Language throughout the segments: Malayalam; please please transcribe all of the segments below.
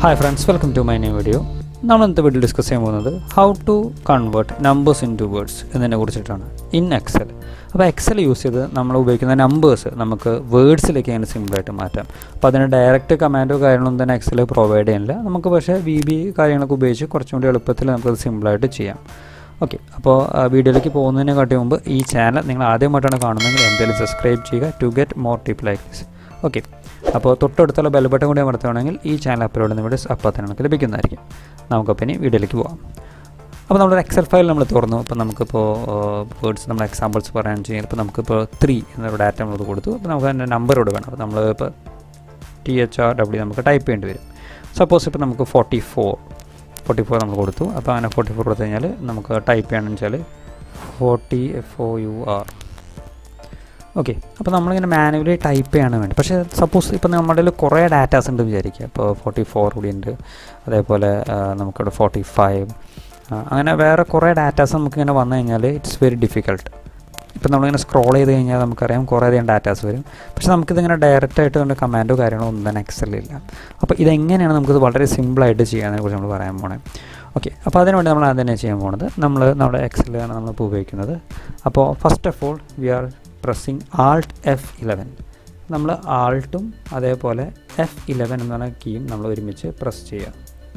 hi friends welcome to my new video നമ്മൾ ഇന്നത്തെ വീഡിയോ ഡിസ്കസ് ചെയ്യാൻ പോകുന്നത് how to convert numbers into words എന്നതിനെ കുറിച്ചിട്ടാണ് ഇൻ എക്സൽ അപ്പോൾ എക്സൽ യൂസ് ചെയ്ത് നമ്മൾ ഉപയോഗിക്കുന്ന നമ്പേഴ്സ് നമുക്ക് വേർഡ്സിലേക്ക് എങ്ങനെ സിമ്പിളായിട്ട് മാറ്റാം അപ്പോൾ അതിന് ഡയറക്റ്റ് കമാൻഡോ കാര്യങ്ങളൊന്നും തന്നെ എക്സൽ പ്രൊവൈഡ് ചെയ്യുന്നില്ല നമുക്ക് പക്ഷേ വി ബി കാര്യങ്ങളൊക്കെ ഉപയോഗിച്ച് കുറച്ചും കൂടി എളുപ്പത്തിൽ നമുക്കത് സിമ്പിളായിട്ട് ചെയ്യാം ഓക്കെ അപ്പോൾ വീഡിയോയിലേക്ക് പോകുന്നതിനെ കാട്ടി മുമ്പ് ഈ ചാനൽ നിങ്ങൾ ആദ്യമായിട്ടാണ് കാണുന്നതെങ്കിൽ എന്തായാലും സബ്സ്ക്രൈബ് ചെയ്യുക to get more tip like this okay അപ്പോൾ തൊട്ടടുത്തുള്ള ബെൽ ബട്ടൺ കൂടി അമർത്തുകയാണെങ്കിൽ ഈ ചാനൽ അപ്ലോഡ് ചെയ്യുന്ന വീഡിയോസ് അപ്പോൾ തന്നെ നമുക്ക് ലഭിക്കുന്നതായിരിക്കും നമുക്കപ്പോൾ ഇനി വീഡിയോയിലേക്ക് പോകാം അപ്പോൾ നമ്മളൊരു എക്സൽ ഫയൽ നമ്മൾ തുറന്നു അപ്പോൾ നമുക്കിപ്പോൾ വേർഡ്സ് നമ്മൾ എക്സാമ്പിൾസ് പറയാൻ ചെയ്യും ഇപ്പോൾ നമുക്കിപ്പോൾ ത്രീ എന്നൊരു ഡാറ്റ നമ്മൾ കൊടുത്തു അപ്പോൾ നമുക്ക് അതിൻ്റെ നമ്പർ ഇവിടെ വേണം അപ്പോൾ നമ്മൾ ഇപ്പോൾ ടി എച്ച് ആർ ഡബ്ല്യു നമുക്ക് ടൈപ്പ് ചെയ്യേണ്ടി വരും സപ്പോസ് ഇപ്പോൾ നമുക്ക് ഫോർട്ടി ഫോർ ഫോർട്ടി ഫോർ നമ്മൾ കൊടുത്തു അപ്പോൾ അങ്ങനെ ഫോർട്ടി ഫോർ കൊടുത്തു കഴിഞ്ഞാൽ നമുക്ക് ടൈപ്പ് ചെയ്യണമെന്ന് വെച്ചാൽ forty F O U R okay അപ്പോൾ നമ്മളിങ്ങനെ മാനുവലി ടൈപ്പ് ചെയ്യാണ് വേണ്ടി പക്ഷേ സപ്പോസ് ഇപ്പോൾ നമ്മുടെ കയ്യിൽ കുറേ ഡാറ്റാസ് ഉണ്ട് വിചാരിക്കുക ഇപ്പോൾ ഫോർട്ടി ഫോർ കൂടി ഉണ്ട് അതേപോലെ നമുക്കിവിടെ ഫോർട്ടി ഫൈവ് അങ്ങനെ വേറെ കുറേ ഡാറ്റാസ് നമുക്കിങ്ങനെ വന്നു കഴിഞ്ഞാൽ ഇറ്റ്സ് വെരി ഡിഫിക്കൾട്ട് ഇപ്പം നമ്മളിങ്ങനെ സ്ക്രോൾ ചെയ്ത് കഴിഞ്ഞാൽ നമുക്കറിയാം കുറേ അധികം ഡാറ്റാസ് വരും പക്ഷേ നമുക്കിതിങ്ങനെ ഡയറക്റ്റ് ആയിട്ട് കൊണ്ട് കമാൻഡോ കാര്യങ്ങളോ ഒന്നും തന്നെ എക്സലില്ല അപ്പോൾ ഇതെങ്ങനെയാണ് നമുക്കിത് വളരെ സിമ്പിളായിട്ട് ചെയ്യാനതിനെ കുറിച്ച് നമ്മൾ പറയാൻ പോണേ ഓക്കെ അപ്പോൾ അതിനുവേണ്ടി നമ്മൾ ആദ്യം തന്നെ ചെയ്യാൻ പോകുന്നത് നമ്മൾ നമ്മുടെ എക്സലാണ് നമ്മളിപ്പോൾ ഉപയോഗിക്കുന്നത് അപ്പോൾ first of all we are pressing alt F eleven നമ്മൾ ആൾട്ടും അതേപോലെ എഫ് ഇലവൻ എന്ന് പറഞ്ഞ കീയും നമ്മൾ ഒരുമിച്ച് പ്രസ് ചെയ്യുക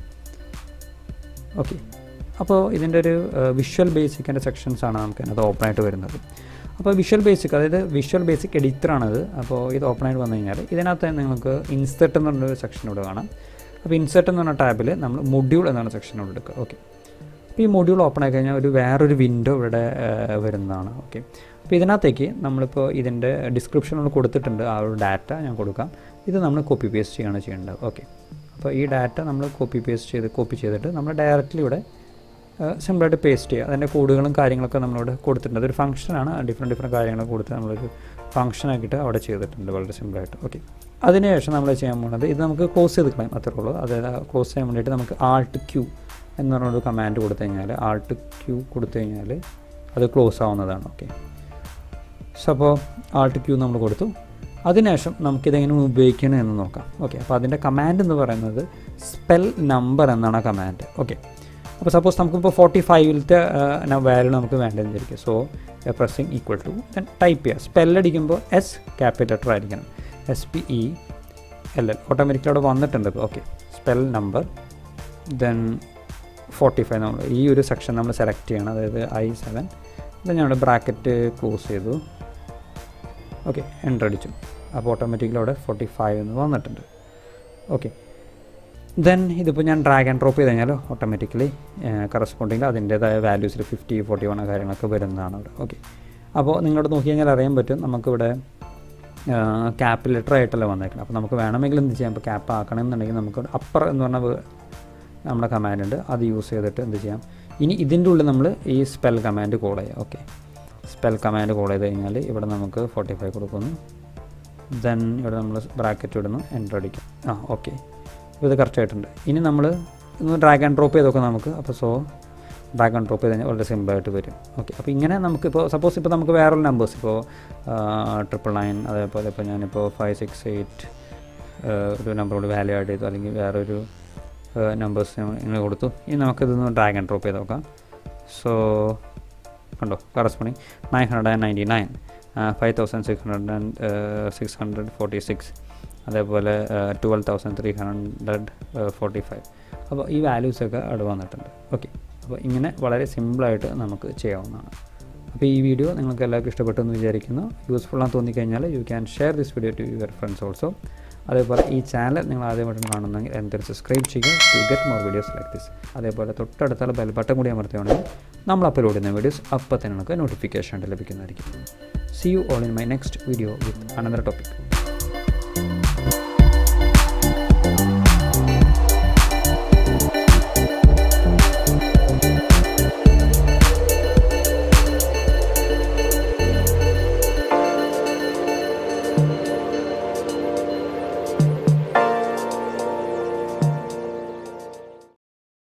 ഓക്കെ അപ്പോൾ ഇതിൻ്റെ ഒരു വിഷ്വൽ ബേസിക്കിൻ്റെ സെക്ഷൻസാണ് നമുക്ക് അതിനകത്ത് ഓപ്പൺ ആയിട്ട് വരുന്നത് അപ്പോൾ വിഷ്വൽ ബേസിക് അതായത് വിഷ്വൽ ബേസിക് എഡിറ്ററാണിത് അപ്പോൾ ഇത് ഓപ്പൺ ആയിട്ട് വന്നു കഴിഞ്ഞാൽ ഇതിനകത്ത് നിങ്ങൾക്ക് ഇൻസെർട്ട് എന്ന് പറഞ്ഞൊരു സെക്ഷൻ ഇവിടെ കാണാം അപ്പോൾ ഇൻസെർട്ട് എന്ന് പറഞ്ഞ ടാബിൽ നമ്മൾ മൊഡ്യൂൾ എന്നാണ് സെക്ഷൻ ഇവിടെ എടുക്കുക ഓക്കെ അപ്പോൾ ഈ മൊഡ്യൂൾ ഓപ്പൺ ആയി കഴിഞ്ഞാൽ ഒരു വേറൊരു വിൻഡോ ഇവിടെ വരുന്നതാണ് ഓക്കെ അപ്പോൾ ഇതിനകത്തേക്ക് നമ്മളിപ്പോൾ ഇതിൻ്റെ ഡിസ്ക്രിപ്ഷനിൽ കൊടുത്തിട്ടുണ്ട് ആ ഒരു ഡാറ്റ ഞാൻ കൊടുക്കാം ഇത് നമ്മൾ കോപ്പി പേസ്റ്റ് ചെയ്യുകയാണ് ചെയ്യേണ്ടത് ഓക്കെ അപ്പോൾ ഈ ഡാറ്റ നമ്മൾ കോപ്പി പേസ്റ്റ് ചെയ്ത് കോപ്പി ചെയ്തിട്ട് നമ്മൾ ഡയറക്റ്റ്ലി ഇവിടെ സിമ്പിളായിട്ട് പേസ്റ്റ് ചെയ്യുക അതിൻ്റെ കോഡുകളും കാര്യങ്ങളൊക്കെ നമ്മളിവിടെ കൊടുത്തിട്ടുണ്ട് അതൊരു ഫംഗ്ഷനാണ് ഡിഫറെൻറ്റ് ഡിഫറെൻറ്റ് കാര്യങ്ങൾ കൊടുത്ത് നമ്മളൊരു ഫംഗ്ഷനാക്കിയിട്ട് അവിടെ ചെയ്തിട്ടുണ്ട് വളരെ സിമ്പിളായിട്ട് ഓക്കെ അതിനുശേഷം നമ്മൾ ചെയ്യാൻ പോകുന്നത് ഇത് നമുക്ക് ക്ലോസ് ചെയ്ത് കളയാം അത്രേ ഉള്ളൂ അതായത് ക്ലോസ് ചെയ്യാൻ വേണ്ടിയിട്ട് നമുക്ക് ആൾട്ട് ക്യൂ എന്ന് പറഞ്ഞൊരു കമാൻഡ് കൊടുത്തു കഴിഞ്ഞാൽ ആൾട്ട് ക്യൂ കൊടുത്തു കഴിഞ്ഞാൽ അത് ക്ലോസ് ആവുന്നതാണ് ഓക്കെ സോ അപ്പോൾ ആൾട്ട് ക്യൂ നമ്മൾ കൊടുത്തു അതിനുശേഷം നമുക്കിതെങ്ങനെ ഉപയോഗിക്കണം എന്ന് നോക്കാം ഓക്കെ അപ്പോൾ അതിൻ്റെ കമാൻഡ് എന്ന് പറയുന്നത് സ്പെൽ നമ്പർ എന്നാണ് കമാൻഡ് ഓക്കെ അപ്പോൾ സപ്പോസ് നമുക്കിപ്പോൾ ഫോർട്ടി ഫൈവിലത്തെ വാല്യൂ നമുക്ക് വേണ്ടതെന്ന് വിചാരിക്കും so pressing equal to then type ചെയ്യുക സ്പെല്ലടിക്കുമ്പോൾ എസ് ക്യാപിറ്റൽ ലെറ്റർ ആയിരിക്കണം S P E L L automatically അവിടെ വന്നിട്ടുണ്ട് ഇപ്പോൾ okay spell number then forty five നമ്മൾ ഈ ഒരു സെക്ഷൻ നമ്മൾ സെലക്ട് ചെയ്യണം അതായത് ഐ സെവൻ ദെൻ ഞങ്ങളുടെ ബ്രാക്കറ്റ് ക്ലോസ് ചെയ്തു ഓക്കെ എൻ്റർ അടിച്ചു അപ്പോൾ ഓട്ടോമാറ്റിക്കലി അവിടെ ഫോർട്ടി ഫൈവ് എന്ന് വന്നിട്ടുണ്ട് ഓക്കെ ദെൻ ഇതിപ്പോൾ ഞാൻ ഡ്രാഗ് ആൻഡ് ഡ്രോപ്പ് ചെയ്ത് കഴിഞ്ഞാൽ ഓട്ടോമാറ്റിക്കലി കറസ്പോണ്ടിങ്ങിൽ അതിൻ്റേതായ വാല്യൂസിൽ ഫിഫ്റ്റി ഫോർട്ടി വൺ കാര്യങ്ങളൊക്കെ വരുന്നതാണ് അവിടെ ഓക്കെ അപ്പോൾ നിങ്ങളോട് നോക്കി കഴിഞ്ഞാൽ അറിയാൻ പറ്റും നമുക്കിവിടെ ക്യാപ്പ് ലെറ്റർ ആയിട്ടല്ല വന്നേക്കണം അപ്പോൾ നമുക്ക് വേണമെങ്കിൽ എന്ത് ചെയ്യാം ഇപ്പോൾ ക്യാപ്പ് ആക്കണമെന്നുണ്ടെങ്കിൽ നമുക്ക് അപ്പർ എന്ന് പറഞ്ഞ നമ്മുടെ കമാൻഡ് ഉണ്ട് അത് യൂസ് ചെയ്തിട്ട് എന്ത് ചെയ്യാം ഇനി ഇതിൻ്റെ ഉള്ളിൽ നമ്മൾ ഈ സ്പെൽ കമാൻഡ് കോൾ ചെയ്യാം ഓക്കെ സ്പെൽ കമാൻഡ് കോൾ ചെയ്ത് കഴിഞ്ഞാൽ ഇവിടെ നമുക്ക് ഫോർട്ടി ഫൈവ് കൊടുക്കുന്നു ദെൻ ഇവിടെ നമ്മൾ ബ്രാക്കറ്റ് ഇടുന്നു എൻ്റർ അടിക്കും ആ ഓക്കെ അപ്പോൾ ഇത് കറക്റ്റ് ആയിട്ടുണ്ട് ഇനി നമ്മൾ ഒന്ന് ഡ്രാഗ് ആൻഡ് ഡ്രോപ്പ് ചെയ്തൊക്കെ നമുക്ക് അപ്പോൾ സോ ഡ്രാഗ് ആൻഡ് ഡ്രോപ്പ് ചെയ്ത് കഴിഞ്ഞാൽ വളരെ സിമ്പിളായിട്ട് വരും ഓക്കെ അപ്പോൾ ഇങ്ങനെ നമുക്കിപ്പോൾ സപ്പോസ് ഇപ്പോൾ നമുക്ക് വേറൊരു നമ്പേഴ്സ് ഇപ്പോൾ ട്രിപ്പിൾ നയൻ അതേപോലെ ഇപ്പോൾ ഞാനിപ്പോൾ ഫൈവ് സിക്സ് എയ്റ്റ് ഒരു നമ്പറോട് വാല്യൂ ആഡ് ചെയ്തു അല്ലെങ്കിൽ വേറൊരു നമ്പേഴ്സ് ഇങ്ങനെ കൊടുത്തു ഇനി നമുക്കിതൊന്ന് ഡ്രാഗ് ആൻഡ് ഡ്രോപ്പ് ചെയ്ത് നോക്കാം സോ കണ്ടോ corresponding nine hundred and ninety nine five thousand six hundred and six hundred forty six അതേപോലെ twelve thousand three hundred forty five അപ്പോൾ ഈ വാല്യൂസൊക്കെ അവിടെ വന്നിട്ടുണ്ട് ഓക്കെ അപ്പോൾ ഇങ്ങനെ വളരെ സിമ്പിളായിട്ട് നമുക്ക് ചെയ്യാവുന്നതാണ് അപ്പോൾ ഈ വീഡിയോ നിങ്ങൾക്ക് എല്ലാവർക്കും ഇഷ്ടപ്പെട്ടു എന്ന് വിചാരിക്കുന്നു യൂസ്ഫുൾ ആണെന്ന് തോന്നിക്കഴിഞ്ഞാൽ you can share this video to your friends also അതേപോലെ ഈ ചാനൽ നിങ്ങൾ ആദ്യമായിട്ടും കാണുന്നെങ്കിൽ എന്തായാലും സബ്സ്ക്രൈബ് ചെയ്യുക to get more videos like this അതേപോലെ തൊട്ടടുത്തുള്ള ബെൽ ബട്ടൺ കൂടി അമർത്തുകയാണെങ്കിൽ നമ്മൾ അപ്ലോഡ് ചെയ്യുന്ന വീഡിയോസ് അപ്പോൾ തന്നെ നമുക്ക് നോട്ടിഫിക്കേഷൻ ലഭിക്കുന്നതായിരിക്കും see you all in my next video with another topic